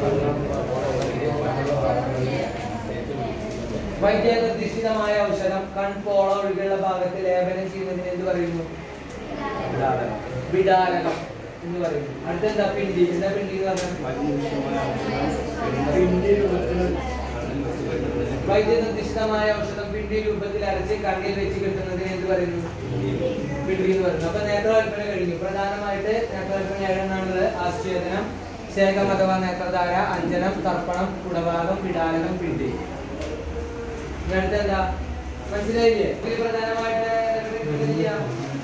വൈദ്യനിർദ്ദിഷ്ടമായ ഔഷധം കൺപോള ഒഴികെയുള്ള ഭാഗത്ത് ലേപനം ചെയ്യുന്നതിന് എന്ത് പറയുന്നു വിടാലകം എന്ന് പറയുന്നു അടുത്തെന്താ പിണ്ടി എന്താ പിണ്ടി എന്ന് പറഞ്ഞാൽ വൈദ്യനിർദ്ദിഷ്ടമായ ഔഷധം പിണ്ടി രൂപത്തിൽ അരച്ച് കണ്ണിൽ വെച്ച് കിട്ടുന്നതിന് എന്ത് പറയുന്നു പിണ്ടി എന്ന് പറയുന്നു അപ്പൊ നേത്രവൽപ്പന കഴിഞ്ഞു പ്രധാനമായിട്ട് നേത്രവൽപ്പന ഏഴെണ്ണാണുള്ളത് ആശ്ചേതനം ശേഖം അഥവാ നേത്രധാര അഞ്ജനം തർപ്പണം കുടഭാഗം പിടാലകം പിണ്ടി ഇനി അടുത്തെന്താ മനസ്സിലായില്ലേ ഇതിൽ പ്രധാനമായിട്ട് എന്ത് ചെയ്യാം?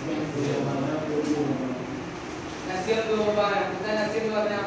നസ്യം ധൂമപാനം എന്താ നസ്യം എന്ന് പറഞ്ഞാൽ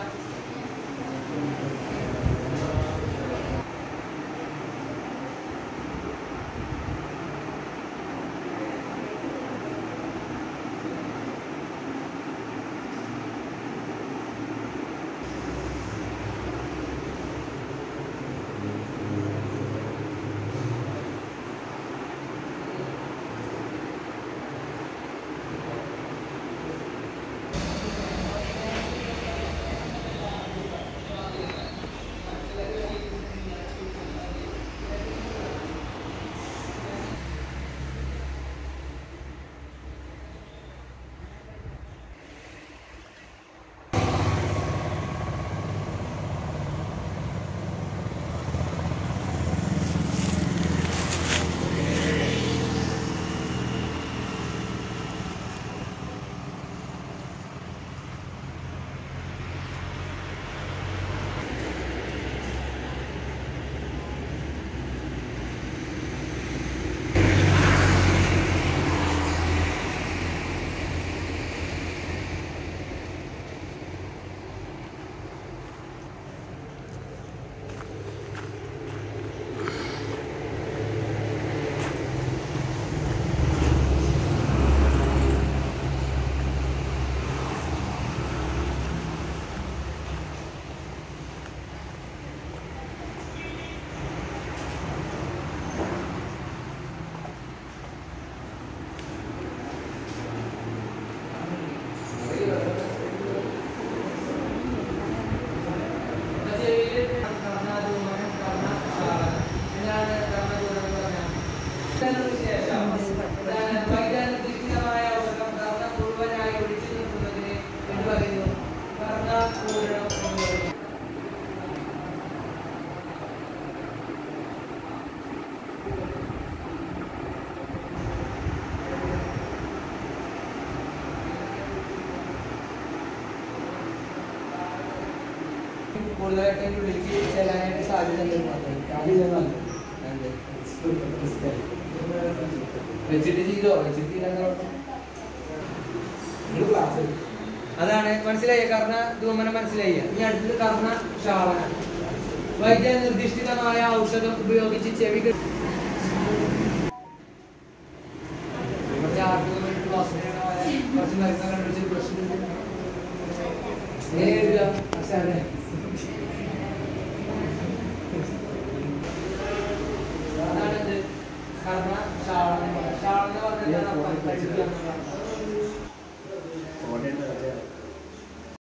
കൂടുതലായിട്ട് അതിന്റെ ഉള്ളിലേക്ക് ചെല്ലാനായിട്ട് സാധ്യത വെച്ചിട്ട് ചെയ്തോ വെച്ചിട്ട് ചെയ്താൽ അതാണ് മനസ്സിലായ കർണ ധൂമനം മനസ്സിലായി ഇനി അടുത്തത് കർണ ശാളന വൈദ്യ നിർദ്ദിഷ്ടമായ ഔഷധം ഉപയോഗിച്ച് ചെവി കെ- കുറച്ച് argument class ന് കുറച്ച് മരുന്ന് കണ്ടുപിടിച്ച് പ്രശ്നം എങ്ങനെ എഴുതുക അസാനെ അതാണിത് കർണ ശാളന ശാളന പറഞ്ഞാൽ